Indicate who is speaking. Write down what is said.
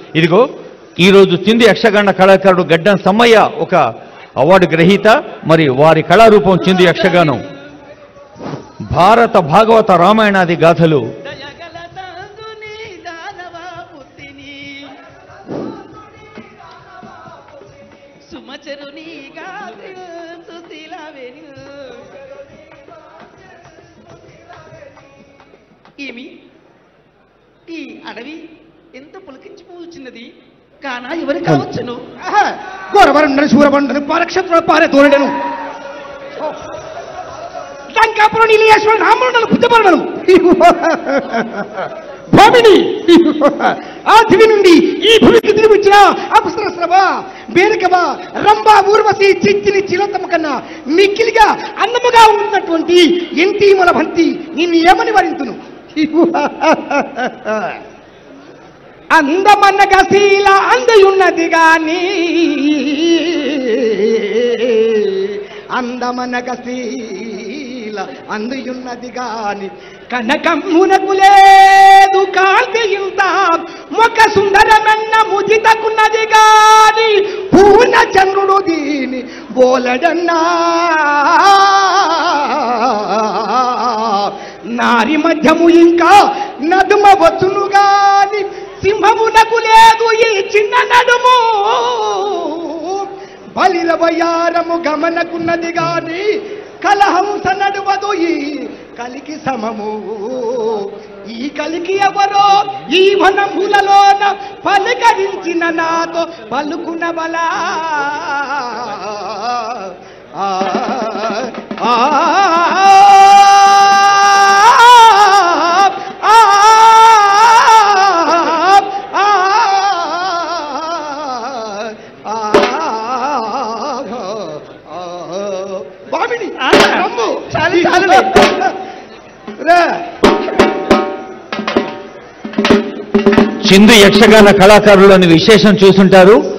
Speaker 1: ఇదిగో ఈరోజు చింది యక్షగాన కళాకారుడు గడ్డం సమ్మయ్య ఒక అవార్డు గ్రహీత మరి వారి కళారూపం చింది యక్షగానం భారత భాగవత రామాయణాది గాథలు
Speaker 2: దయగల తందుని దానవ బుద్ధిని సుమచరుని గాత్రి సుశీల వెను ఏమి ఈ అడవి ఎంత పులకించి పూచినది కానా ఎవరు కావచ్చును
Speaker 3: గోరవరుండను శూరబండను పారక్షత్రుల పారే తోరడను లంకాపురం నీలేశ్వర రాముడను బుద్ధపరుడను భూమిని ఆ దివి నుండి ఈ భూమికి తిరిగి వచ్చిన అపసరస్రవ బేరకవ రంభ ఊర్వశి చిచ్చిని చిలోత్తమ కన్నా మిక్కిలిగా అందముగా ఉన్నటువంటి ఇంటి మన భంతి నిన్ను ఏమని వరింతును అందమన్నగ శీల అందయున్నది గాని అందమనగ శీల అందుయున్నది గాని కనకమ్మునకు లేదు కాంతి ఇంత ఒక సుందరమన్న ముదితకున్నది గాని పూర్ణ చంద్రుడు దీని బోలడన్నా నారి మధ్యము ఇంకా నడుమ వచ్చును గాని సింహమునకు లేదు ఈ చిన్న నడుము బలిల వయారము గమనకున్నది గాని కలహంస నడువదు ఈ కలికి సమము ఈ కలికి ఎవరో ఈ వనములలోన పలకరించిన నాతో పలుకున బలా ఆ, ఆ, ఆ, ఆ, బామిని రమ్ము.
Speaker 2: చాలు, చాలులే.
Speaker 3: రా
Speaker 1: చిందు యక్షగాన కళాకారులని విశేషం చూసుంటారు